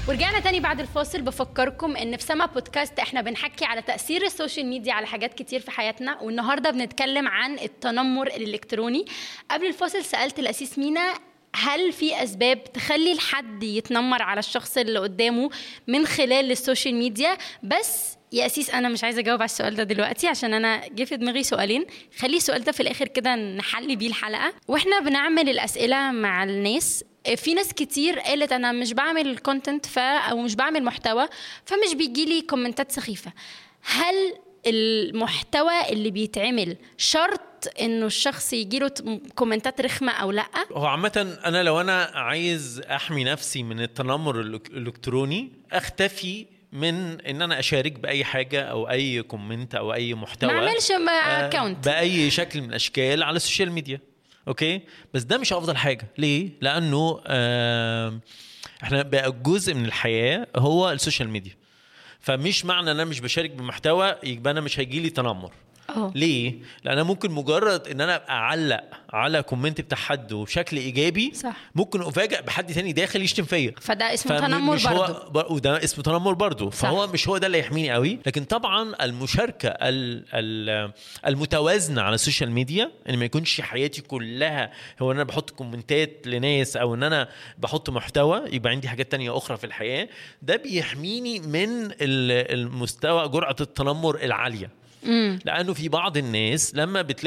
ورجعنا تاني بعد الفاصل بفكركم ان في سما بودكاست احنا بنحكي على تاثير السوشيال ميديا على حاجات كتير في حياتنا والنهارده بنتكلم عن التنمر الالكتروني قبل الفاصل سالت الاسيس مينا هل في اسباب تخلي الحد يتنمر على الشخص اللي قدامه من خلال السوشيال ميديا بس يا اسيس انا مش عايزه اجاوب على السؤال ده دلوقتي عشان انا جه في دماغي سؤالين خلي السؤال ده في الاخر كده نحل بيه الحلقه واحنا بنعمل الاسئله مع الناس في ناس كتير قالت انا مش بعمل كونتنت ف او مش بعمل محتوى فمش بيجي لي كومنتات سخيفه هل المحتوى اللي بيتعمل شرط انه الشخص يجيله كومنتات رخمه او لا هو عامة أنا لو أنا عايز أحمي نفسي من التنمر الإلك- الإلكتروني أختفي من إن أنا أشارك بأي حاجة أو أي كومنت أو أي محتوى ما اعملش آه، اكونت باي شكل من الاشكال على السوشيال ميديا اوكي بس ده مش افضل حاجه ليه لانه آه احنا بقى جزء من الحياه هو السوشيال ميديا فمش معنى ان انا مش بشارك بمحتوى يبقى انا مش هيجي لي تنمر اه ليه؟ لان انا ممكن مجرد ان انا ابقى اعلق على كومنت بتاع حد وبشكل ايجابي صح. ممكن افاجئ بحد تاني داخل يشتم فيا فده اسمه فم- تنمر مش برضه هو ب- وده اسمه تنمر برضه صح. فهو مش هو ده اللي يحميني قوي لكن طبعا المشاركه ال- ال- المتوازنه على السوشيال ميديا ان ما يكونش حياتي كلها هو ان انا بحط كومنتات لناس او ان انا بحط محتوى يبقى عندي حاجات تانية اخرى في الحياه ده بيحميني من ال- المستوى جرعه التنمر العاليه امم لانه في بعض الناس لما بتلاقي